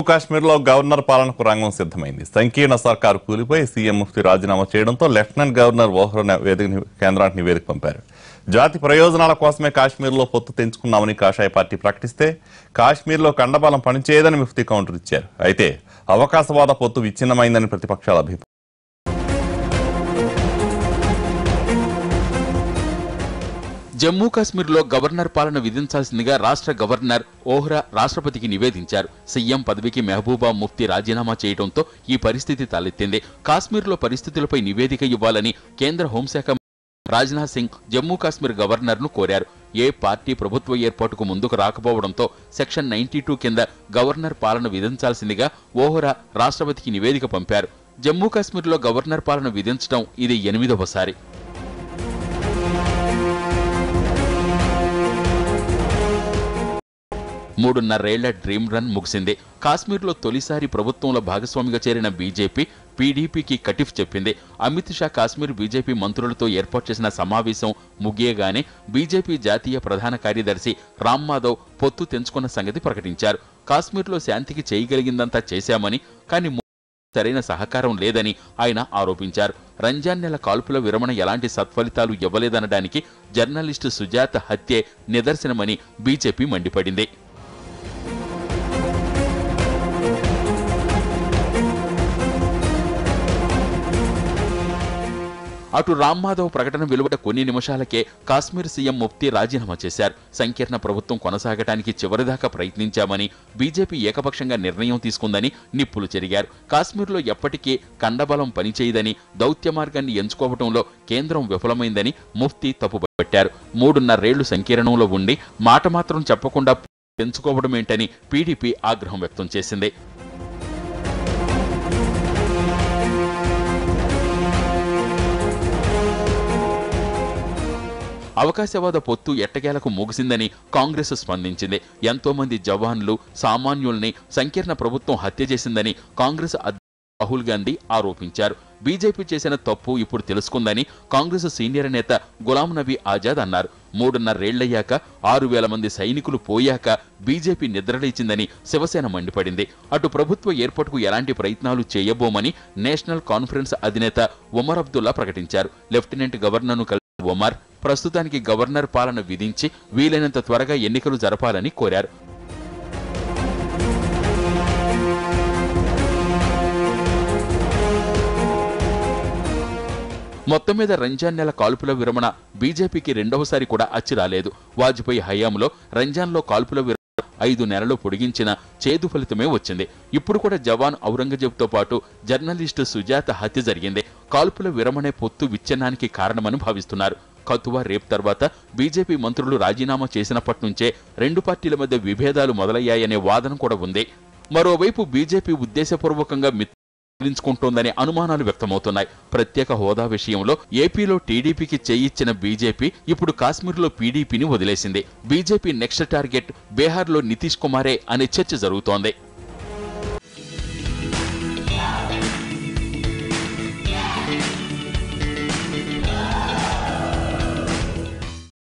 కాశ్మీర్లో గవర్నర్ పాలనకు రంగం సిద్ధమైంది సంకీర్ణ సర్కారు కూలిపోయి సీఎం ముఫ్తీ రాజీనామా చేయడంతో లెఫ్టినెంట్ గవర్నర్ ఓహ్రా వేదిక కేంద్రానికి నివేదిక పంపారు జాతి ప్రయోజనాల కోసమే కాశ్మీర్లో పొత్తు తెంచుకున్నామని కాషాయ పార్టీ ప్రకటిస్తే కాశ్మీర్లో కండబలం పనిచేయదని ముఫ్తీ కౌంటర్ ఇచ్చారు అయితే అవకాశవాద పొత్తు విచ్ఛిన్నమైందని ప్రతిపక్షాల అభిప్రాయం జమ్మూ కాశ్మీర్లో గవర్నర్ పాలన విధించాల్సిందిగా రాష్ట్ర గవర్నర్ ఓహ్రా రాష్ట్రపతికి నివేదించారు సీఎం పదవికి మెహబూబా ముఫ్తీ రాజీనామా చేయడంతో ఈ పరిస్థితి తలెత్తింది కాశ్మీర్లో పరిస్థితులపై నివేదిక ఇవ్వాలని కేంద్ర హోంశాఖ మంత్రి రాజ్నాథ్ సింగ్ జమ్మూ కాశ్మీర్ గవర్నర్ను కోరారు ఏ పార్టీ ప్రభుత్వ ఏర్పాటుకు ముందుకు రాకపోవడంతో సెక్షన్ నైన్టీ టూ కింద గవర్నర్ పాలన విధించాల్సిందిగా ఓహ్రా రాష్ట్రపతికి నివేదిక పంపారు జమ్మూ కాశ్మీర్లో గవర్నర్ పాలన విధించడం ఇది ఎనిమిదవసారి మూడున్నరేళ్ల డ్రీమ్ రన్ ముగిసింది కాశ్మీర్లో తొలిసారి ప్రభుత్వంలో భాగస్వామిగా చేరిన బీజేపీ పీడీపీకి కటిఫ్ చెప్పింది అమిత్ షా కాశ్మీర్ బీజేపీ మంత్రులతో ఏర్పాటు చేసిన సమావేశం ముగియగానే బీజేపీ జాతీయ ప్రధాన కార్యదర్శి రామ్ మాధవ్ పొత్తు తెంచుకున్న సంగతి ప్రకటించారు కాశ్మీర్లో శాంతికి చేయగలిగిందంతా చేశామని కానీ సరైన సహకారం లేదని ఆయన ఆరోపించారు రంజాన్ నెల కాల్పుల విరమణ ఎలాంటి సత్ఫలితాలు ఇవ్వలేదనడానికి జర్నలిస్టు సుజాత హత్యే నిదర్శనమని బీజేపీ మండిపడింది అటు రామ్ మాధవ్ ప్రకటన వెలువడ కొన్ని నిమిషాలకే కాశ్మీర్ సీఎం ముఫ్తీ రాజీనామా చేశారు సంకీర్ణ ప్రభుత్వం కొనసాగటానికి చివరిదాకా ప్రయత్నించామని బీజేపీ ఏకపక్షంగా నిర్ణయం తీసుకుందని నిప్పులు చెరిగారు కాశ్మీర్లో ఎప్పటికీ కండబలం పనిచేయదని దౌత్య మార్గాన్ని ఎంచుకోవడంలో కేంద్రం విఫలమైందని ముఫ్తీ తప్పుపట్టారు మూడున్నరేళ్లు సంకీర్ణంలో ఉండి మాట మాత్రం చెప్పకుండా పెంచుకోవడమేంటని పీడీపీ ఆగ్రహం వ్యక్తం చేసింది అవకాశవాద పొత్తు ఎట్టకేలకు ముగిసిందని కాంగ్రెస్ స్పందించింది ఎంతో మంది జవాన్లు సామాన్యుల్ని సంకీర్ణ ప్రభుత్వం హత్య చేసిందని కాంగ్రెస్ అధ్యక్షుడు రాహుల్ గాంధీ ఆరోపించారు బీజేపీ చేసిన తప్పు ఇప్పుడు తెలుసుకుందని కాంగ్రెస్ సీనియర్ నేత గులాం నబీ ఆజాద్ అన్నారు మూడున్నరేళ్లయ్యాక ఆరు వేల మంది సైనికులు పోయాక బీజేపీ నిద్రలేచిందని శివసేన మండిపడింది అటు ప్రభుత్వ ఏర్పాటుకు ఎలాంటి ప్రయత్నాలు చేయబోమని నేషనల్ కాన్ఫరెన్స్ అధినేత ఒమర్ అబ్దుల్లా ప్రకటించారు లెఫ్టినెంట్ గవర్నర్ను కలిసి ఒమర్ ప్రస్తుతానికి గవర్నర్ పాలన విధించి వీలైనంత త్వరగా ఎన్నికలు జరపాలని కోరారు మొత్తం మీద రంజాన్ నెల కాల్పుల విరమణ బీజేపీకి రెండవసారి కూడా అచ్చి రాలేదు వాజ్పేయి హయాంలో రంజాన్లో కాల్పుల విరమణ ఐదు నెలలు పొడిగించిన చేదు ఫలితమే వచ్చింది ఇప్పుడు కూడా జవాన్ ఔరంగజేబ్తో పాటు జర్నలిస్టు సుజాత హత్య జరిగింది కాల్పుల విరమణే పొత్తు విచ్ఛిన్నానికి కారణమని భావిస్తున్నారు కతువా రేపు తర్వాత బీజేపీ మంత్రులు రాజీనామా చేసినప్పటి నుంచే రెండు పార్టీల మధ్య విభేదాలు మొదలయ్యాయనే వాదన కూడా ఉంది మరోవైపు బీజేపీ ఉద్దేశపూర్వకంగా మిత్రించుకుంటోందనే అనుమానాలు వ్యక్తమవుతున్నాయి ప్రత్యేక హోదా విషయంలో ఏపీలో టీడీపీకి చేయిచ్చిన బీజేపీ ఇప్పుడు కాశ్మీర్లో పీడీపీని వదిలేసింది బీజేపీ నెక్స్ట్ టార్గెట్ బీహార్లో నితీష్ కుమారే అనే చర్చ జరుగుతోంది